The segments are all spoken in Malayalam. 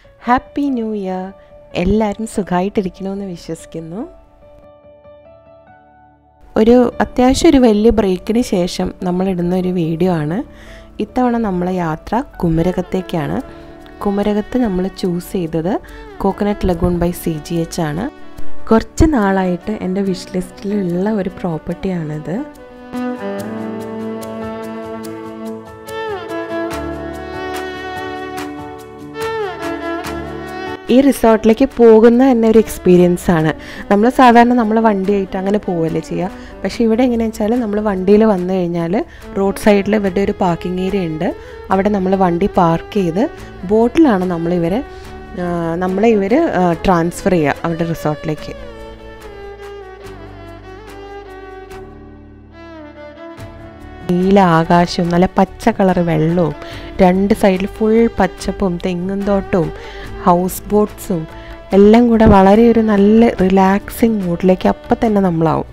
ഹാപ്പി ന്യൂ ഇയർ എല്ലാവരും സുഖമായിട്ടിരിക്കണമെന്ന് വിശ്വസിക്കുന്നു ഒരു അത്യാവശ്യം ഒരു വലിയ ബ്രേക്കിന് ശേഷം നമ്മളിടുന്ന ഒരു വീഡിയോ ആണ് ഇത്തവണ നമ്മളെ യാത്ര കുമരകത്തേക്കാണ് കുമരകത്ത് നമ്മൾ ചൂസ് ചെയ്തത് coconut lagoon by C G H ആണ് കുറച്ച് നാളായിട്ട് എൻ്റെ വിഷ് ലിസ്റ്റിലുള്ള ഒരു പ്രോപ്പർട്ടിയാണിത് ഈ റിസോർട്ടിലേക്ക് പോകുന്ന തന്നെ ഒരു എക്സ്പീരിയൻസ് ആണ് നമ്മൾ സാധാരണ നമ്മൾ വണ്ടിയായിട്ട് അങ്ങനെ പോവല്ലേ ചെയ്യുക പക്ഷേ ഇവിടെ എങ്ങനെയാണെന്ന് വെച്ചാൽ നമ്മൾ വണ്ടിയിൽ വന്നു കഴിഞ്ഞാൽ റോഡ് സൈഡിൽ ഇവരുടെ ഒരു പാർക്കിംഗ് ഏരിയ ഉണ്ട് അവിടെ നമ്മൾ വണ്ടി പാർക്ക് ചെയ്ത് ബോട്ടിലാണ് നമ്മളിവരെ നമ്മളെ ഇവർ ട്രാൻസ്ഫർ ചെയ്യുക അവരുടെ റിസോർട്ടിലേക്ക് നീല ആകാശവും നല്ല പച്ച കളർ വെള്ളവും രണ്ട് സൈഡിൽ ഫുൾ പച്ചപ്പും തെങ്ങും തോട്ടവും ഹൗസ് ബോട്ട്സും എല്ലാം കൂടെ വളരെ ഒരു നല്ല റിലാക്സിങ് മൂഡിലേക്ക് അപ്പം തന്നെ നമ്മളാവും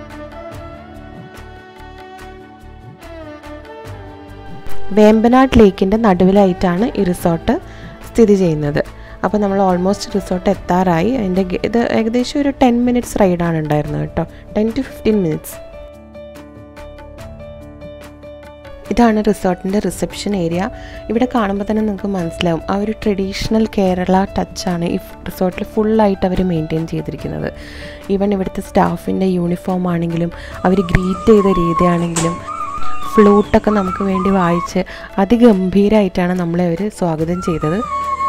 വേമ്പനാട് ലേക്കിൻ്റെ നടുവിലായിട്ടാണ് ഈ റിസോർട്ട് സ്ഥിതി ചെയ്യുന്നത് അപ്പോൾ നമ്മൾ ഓൾമോസ്റ്റ് റിസോർട്ട് എത്താറായി അതിൻ്റെ ഇത് ഏകദേശം ഒരു ടെൻ മിനിറ്റ്സ് റൈഡാണ് ഉണ്ടായിരുന്നത് കേട്ടോ ടെൻ ടു ഫിഫ്റ്റീൻ മിനിറ്റ്സ് ഇതാണ് റിസോർട്ടിൻ്റെ റിസപ്ഷൻ ഏരിയ ഇവിടെ കാണുമ്പോൾ തന്നെ നിങ്ങൾക്ക് മനസ്സിലാവും ആ ഒരു ട്രഡീഷണൽ കേരള ടച്ചാണ് ഈ റിസോർട്ടിൽ ഫുള്ളായിട്ട് അവർ മെയിൻറ്റെയിൻ ചെയ്തിരിക്കുന്നത് ഈവൻ ഇവിടുത്തെ സ്റ്റാഫിൻ്റെ യൂണിഫോം ആണെങ്കിലും അവർ ഗ്രീറ്റ് ചെയ്ത രീതിയാണെങ്കിലും ഫ്ലൂട്ടൊക്കെ നമുക്ക് വേണ്ടി വായിച്ച് അതിഗംഭീരമായിട്ടാണ് നമ്മളെ അവർ സ്വാഗതം ചെയ്തത്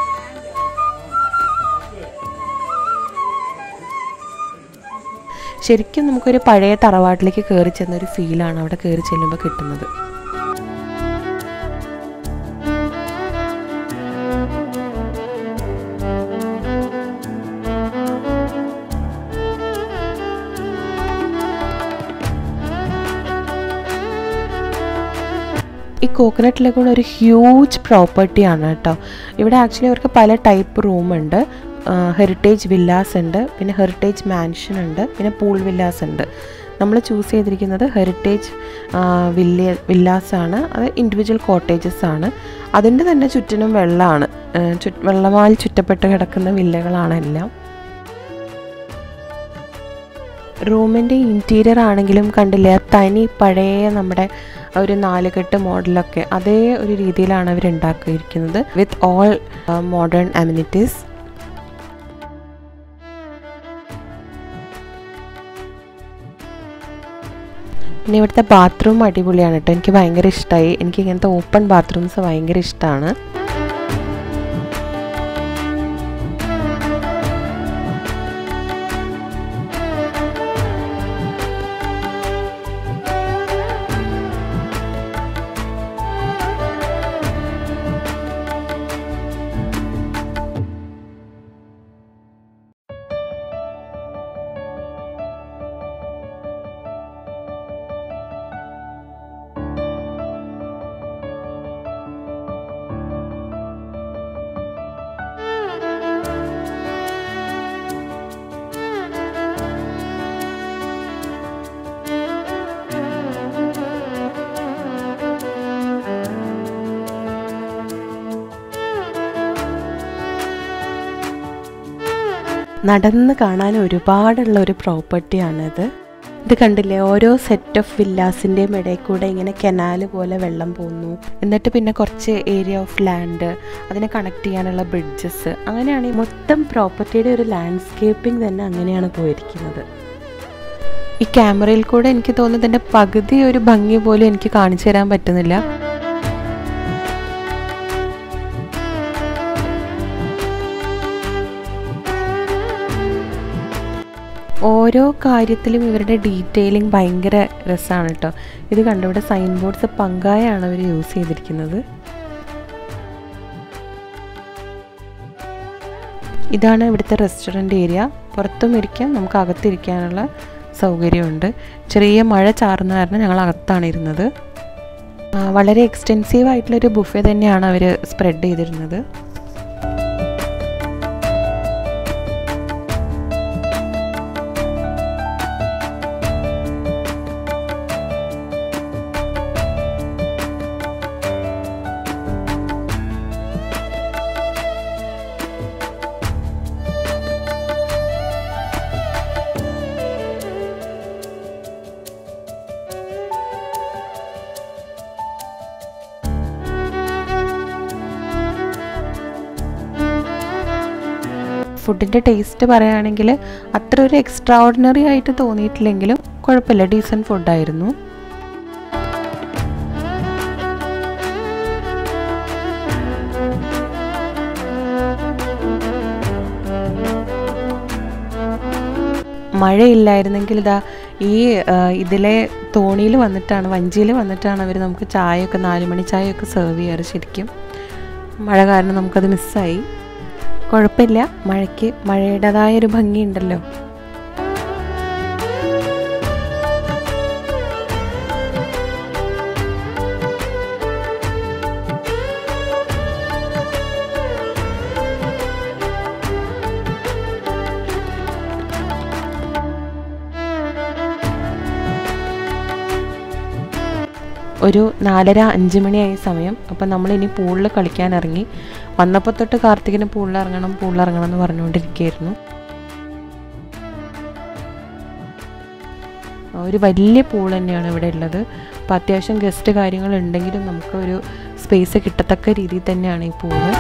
ശരിക്കും നമുക്കൊരു പഴയ തറവാട്ടിലേക്ക് കയറി ചെന്നൊരു ഫീലാണ് അവിടെ കയറി ചെല്ലുമ്പോൾ കിട്ടുന്നത് ഈ കോക്കനട്ട് ലഗൂൺ ഒരു ഹ്യൂജ് പ്രോപ്പർട്ടിയാണ് കേട്ടോ ഇവിടെ ആക്ച്വലി അവർക്ക് പല ടൈപ്പ് റൂമുണ്ട് ഹെറിറ്റേജ് വില്ലാസ് ഉണ്ട് പിന്നെ ഹെറിറ്റേജ് മാൻഷൻ ഉണ്ട് പിന്നെ പൂൾ വില്ലാസ് ഉണ്ട് നമ്മൾ ചൂസ് ചെയ്തിരിക്കുന്നത് ഹെറിറ്റേജ് വില്ല വില്ലാസ് ആണ് അത് ഇൻഡിവിജ്വൽ കോട്ടേജസ് ആണ് അതിൻ്റെ തന്നെ ചുറ്റിനും വെള്ളമാണ് ചു വെള്ളമാൽ ചുറ്റപ്പെട്ട് കിടക്കുന്ന വില്ലകളാണ് എല്ലാം റൂമിൻ്റെ ഇൻറ്റീരിയർ ആണെങ്കിലും കണ്ടില്ലേ തനി പഴയ നമ്മുടെ ഒരു നാലുകെട്ട് മോഡലൊക്കെ അതേ ഒരു രീതിയിലാണ് അവർ ഉണ്ടാക്കിയിരിക്കുന്നത് വിത്ത് ഓൾ മോഡേൺ അമ്യൂണിറ്റീസ് പിന്നെ ഇവിടുത്തെ ബാത്റൂം അടിപൊളിയാണ് കേട്ടോ എനിക്ക് ഭയങ്കര ഇഷ്ടമായി എനിക്ക് ഇങ്ങനത്തെ ഓപ്പൺ ബാത്റൂംസ് ഭയങ്കര ഇഷ്ടമാണ് നടന്ന് കാണാൻ ഒരുപാടുള്ള ഒരു പ്രോപ്പർട്ടിയാണിത് ഇത് കണ്ടില്ലേ ഓരോ സെറ്റ് ഓഫ് വില്ലാസിൻ്റെയും ഇടയിൽ കൂടെ ഇങ്ങനെ കനാൽ പോലെ വെള്ളം പോകുന്നു എന്നിട്ട് പിന്നെ കുറച്ച് ഏരിയ ഓഫ് ലാൻഡ് അതിനെ കണക്ട് ചെയ്യാനുള്ള ബ്രിഡ്ജസ് അങ്ങനെയാണ് ഈ മൊത്തം പ്രോപ്പർട്ടിയുടെ ഒരു ലാൻഡ്സ്കേപ്പിംഗ് തന്നെ അങ്ങനെയാണ് പോയിരിക്കുന്നത് ഈ ക്യാമറയിൽ കൂടെ എനിക്ക് തോന്നുന്നത് ഇതിൻ്റെ പകുതി ഒരു ഭംഗി പോലും എനിക്ക് കാണിച്ചു തരാൻ പറ്റുന്നില്ല ഓരോ കാര്യത്തിലും ഇവരുടെ ഡീറ്റെയിലിംഗ് ഭയങ്കര രസമാണ് കേട്ടോ ഇത് കണ്ടു ഇവിടെ സൈൻ ബോർഡ്സ് പങ്കായാണ് അവർ യൂസ് ചെയ്തിരിക്കുന്നത് ഇതാണ് ഇവിടുത്തെ റെസ്റ്റോറൻറ്റ് ഏരിയ പുറത്തും ഇരിക്കാം നമുക്ക് അകത്തിരിക്കാനുള്ള സൗകര്യമുണ്ട് ചെറിയ മഴ ചാറുന്ന കാരണം ഞങ്ങൾ അകത്താണ് ഇരുന്നത് വളരെ എക്സ്റ്റെൻസീവ് ആയിട്ടുള്ളൊരു ബുഫേ തന്നെയാണ് അവർ സ്പ്രെഡ് ചെയ്തിരുന്നത് ഫുഡിൻ്റെ ടേസ്റ്റ് പറയുകയാണെങ്കിൽ അത്ര ഒരു എക്സ്ട്രാ ഓർഡിനറി ആയിട്ട് തോന്നിയിട്ടില്ലെങ്കിലും കുഴപ്പമില്ല ഡീസൻറ്റ് ഫുഡായിരുന്നു മഴയില്ലായിരുന്നെങ്കിൽ ഇതാ ഈ ആ, ഇതിലെ തോണിയിൽ വന്നിട്ടാണ് വഞ്ചിയിൽ വന്നിട്ടാണ് അവർ നമുക്ക് ചായയൊക്കെ നാല് മണി ചായയൊക്കെ സെർവ് ചെയ്യാറ് ശരിക്കും മഴ കാരണം നമുക്കത് മിസ്സായി കുഴപ്പമില്ല മഴയ്ക്ക് മഴയുടേതായ ഒരു ഭംഗിയുണ്ടല്ലോ ഒരു നാലര അഞ്ച് മണിയായ സമയം അപ്പം നമ്മളിനി പൂളിൽ കളിക്കാൻ ഇറങ്ങി വന്നപ്പോൾ തൊട്ട് കാർത്തികിന് പൂളിൽ ഇറങ്ങണം പൂളിൽ ഇറങ്ങണം എന്ന് പറഞ്ഞുകൊണ്ടിരിക്കുകയായിരുന്നു ഒരു വലിയ പൂൾ തന്നെയാണ് ഇവിടെ ഉള്ളത് അപ്പോൾ അത്യാവശ്യം ഗസ്റ്റ് കാര്യങ്ങൾ ഉണ്ടെങ്കിലും നമുക്ക് ഒരു സ്പേസ് കിട്ടത്തക്ക രീതിയിൽ തന്നെയാണ് ഈ പൂള്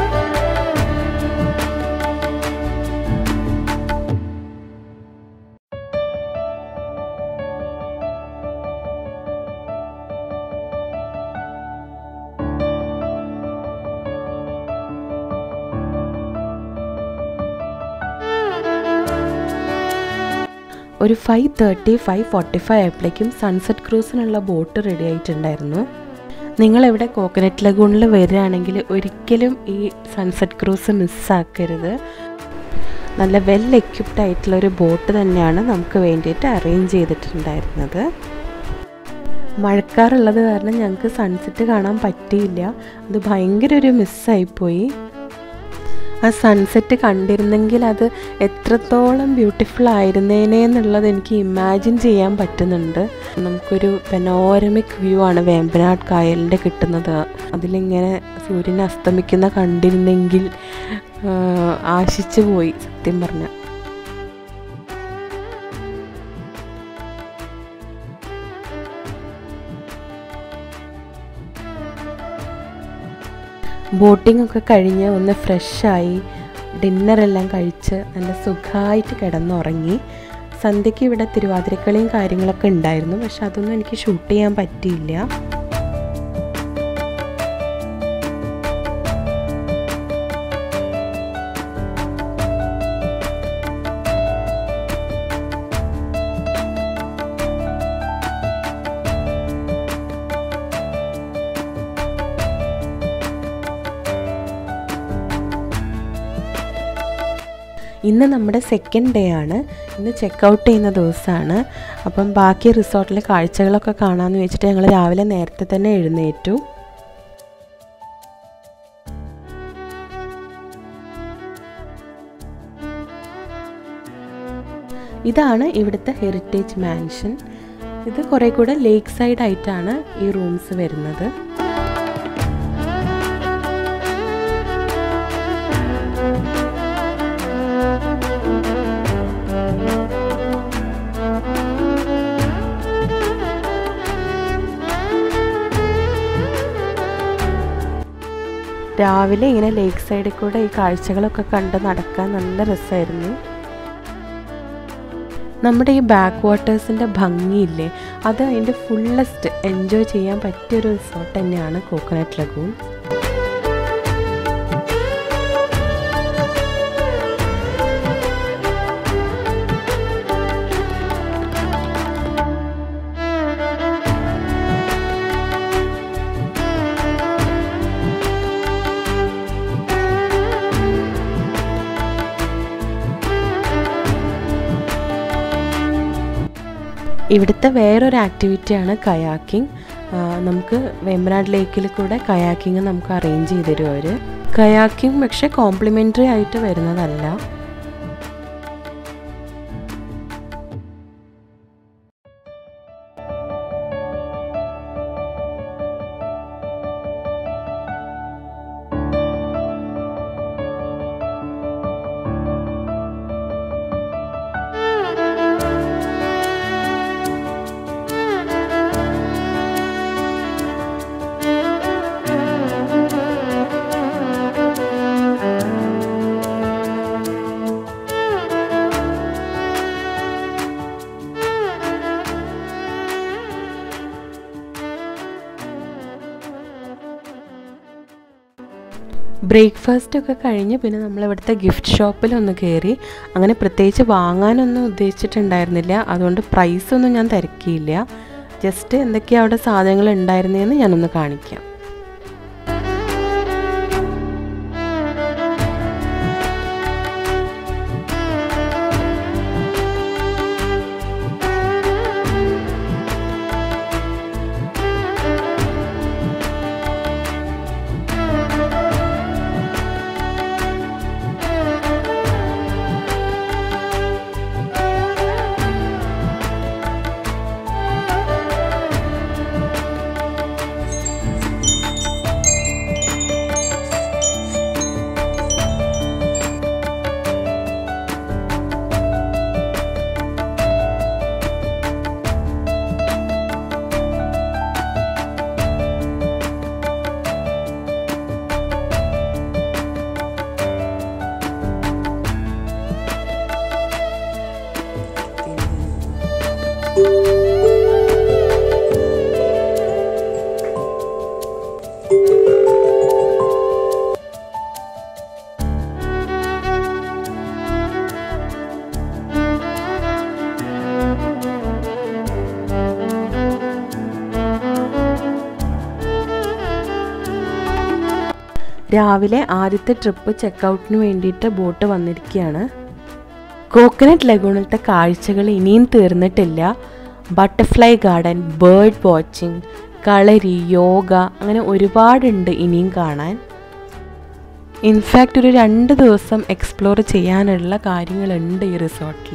ഒരു five thirty five forty five ആയപ്പോഴേക്കും സൺസെറ്റ് ക്രൂസിനുള്ള ബോട്ട് റെഡി ആയിട്ടുണ്ടായിരുന്നു നിങ്ങളിവിടെ കോക്കനട്ട് ലഗൂണിൽ വരികയാണെങ്കിൽ ഒരിക്കലും ഈ സൺസെറ്റ് ക്രൂസ് മിസ്സാക്കരുത് നല്ല വെൽ എക്യുപ്ഡ് ആയിട്ടുള്ള ഒരു ബോട്ട് തന്നെയാണ് നമുക്ക് വേണ്ടിയിട്ട് അറേഞ്ച് ചെയ്തിട്ടുണ്ടായിരുന്നത് മഴക്കാറുള്ളത് കാരണം ഞങ്ങൾക്ക് സൺസെറ്റ് കാണാൻ പറ്റിയില്ല അത് ഭയങ്കര ഒരു മിസ്സായിപ്പോയി ആ സൺസെറ്റ് കണ്ടിരുന്നെങ്കിൽ അത് എത്രത്തോളം ബ്യൂട്ടിഫുൾ ആയിരുന്നേനെ എന്നുള്ളത് എനിക്ക് ഇമാജിൻ ചെയ്യാൻ പറ്റുന്നുണ്ട് നമുക്കൊരു പെനോരമിക് വ്യൂ ആണ് വേമ്പനാട് കായലിൻ്റെ കിട്ടുന്നത് അതിലിങ്ങനെ സൂര്യൻ അസ്തമിക്കുന്ന കണ്ടിരുന്നെങ്കിൽ ആ, ആശിച്ചു പോയി സത്യം പറഞ്ഞ ബോട്ടിംഗ് ഒക്കെ കഴിഞ്ഞ് ഒന്ന് ഫ്രഷായി ഡിന്നറെല്ലാം കഴിച്ച് നല്ല സുഖമായിട്ട് കിടന്നുറങ്ങി സന്ധ്യയ്ക്ക് ഇവിടെ തിരുവാതിരക്കളിയും കാര്യങ്ങളൊക്കെ ഉണ്ടായിരുന്നു പക്ഷെ അതൊന്നും എനിക്ക് ഷൂട്ട് ചെയ്യാൻ പറ്റിയില്ല ഇന്ന് നമ്മുടെ സെക്കൻഡ് ഡേ ആണ് ഇന്ന് ചെക്ക് ഔട്ട് ചെയ്യുന്ന ദിവസമാണ് അപ്പം ബാക്കി റിസോർട്ടിലെ കാഴ്ചകളൊക്കെ കാണാമെന്ന് വെച്ചിട്ട് ഞങ്ങൾ രാവിലെ നേരത്തെ തന്നെ എഴുന്നേറ്റു ഇതാണ് ഇവിടുത്തെ ഹെറിറ്റേജ് മാൻഷൻ ഇത് കുറേ കൂടെ ലേക്ക് സൈഡ് ആയിട്ടാണ് ഈ റൂംസ് വരുന്നത് രാവിലെ ഇങ്ങനെ ലേക്ക് സൈഡിൽ കൂടെ ഈ കാഴ്ചകളൊക്കെ കണ്ട് നടക്കാൻ നല്ല രസമായിരുന്നു നമ്മുടെ ഈ ബാക്ക് വാട്ടേഴ്സിൻ്റെ ഭംഗിയില്ലേ അത് അതിൻ്റെ ഫുള്ളസ്റ്റ് എൻജോയ് ചെയ്യാൻ പറ്റിയൊരു റിസോർട്ട് തന്നെയാണ് കോക്കനട്ട് ലഗൂൺ ഇവിടുത്തെ വേറൊരു ആക്ടിവിറ്റിയാണ് കയാക്കിംഗ് നമുക്ക് വേമ്പനാട് ലേക്കിൽ കൂടെ കയാക്കിംഗ് നമുക്ക് അറേഞ്ച് ചെയ്ത് തരും അവർ കയാക്കിംഗ് പക്ഷെ കോംപ്ലിമെൻ്ററി ആയിട്ട് വരുന്നതല്ല ബ്രേക്ക്ഫാസ്റ്റ് ഒക്കെ കഴിഞ്ഞ് പിന്നെ നമ്മൾ ഇവിടുത്തെ ഗിഫ്റ്റ് ഷോപ്പിലൊന്ന് കയറി അങ്ങനെ പ്രത്യേകിച്ച് വാങ്ങാനൊന്നും ഉദ്ദേശിച്ചിട്ടുണ്ടായിരുന്നില്ല അതുകൊണ്ട് പ്രൈസൊന്നും ഞാൻ തിരക്കിയില്ല ജസ്റ്റ് എന്തൊക്കെയാണ് അവിടെ സാധനങ്ങൾ ഉണ്ടായിരുന്നതെന്ന് ഞാനൊന്ന് കാണിക്കാം രാവിലെ ആദ്യത്തെ ട്രിപ്പ് ചെക്കൗട്ടിന് വേണ്ടിയിട്ട് ബോട്ട് വന്നിരിക്കുകയാണ് കോക്കനട്ട് ലഗൂണിലത്തെ കാഴ്ചകൾ ഇനിയും തീർന്നിട്ടില്ല butterfly garden bird watching Kalari yoga അങ്ങനെ ഒരുപാടുണ്ട് ഇനിയും കാണാൻ ഇൻഫാക്റ്റ് ഒരു രണ്ട് ദിവസം എക്സ്പ്ലോർ ചെയ്യാനുള്ള കാര്യങ്ങളുണ്ട് ഈ റിസോർട്ടിൽ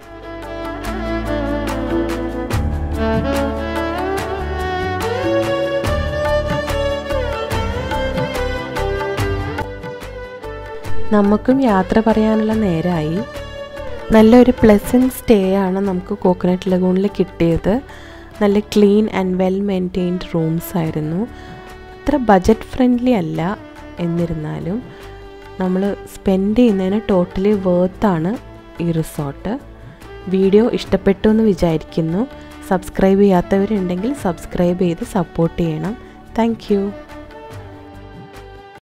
നമുക്കും യാത്ര പറയാനുള്ള നേരമായി നല്ലൊരു പ്ലസൻറ്റ് സ്റ്റേ ആണ് നമുക്ക് കോക്കനട്ട് ലഗൂണിൽ കിട്ടിയത് നല്ല clean and well maintained rooms ആയിരുന്നു അത്ര ബജറ്റ് ഫ്രണ്ട്ലി അല്ല എന്നിരുന്നാലും നമ്മൾ സ്പെൻഡ് ചെയ്യുന്നതിന് ടോട്ടലി വേർത്താണ് ഈ റിസോർട്ട് വീഡിയോ ഇഷ്ടപ്പെട്ടു എന്ന് വിചാരിക്കുന്നു സബ്സ്ക്രൈബ് ചെയ്യാത്തവരുണ്ടെങ്കിൽ സബ്സ്ക്രൈബ് ചെയ്ത് സപ്പോർട്ട് ചെയ്യണം താങ്ക്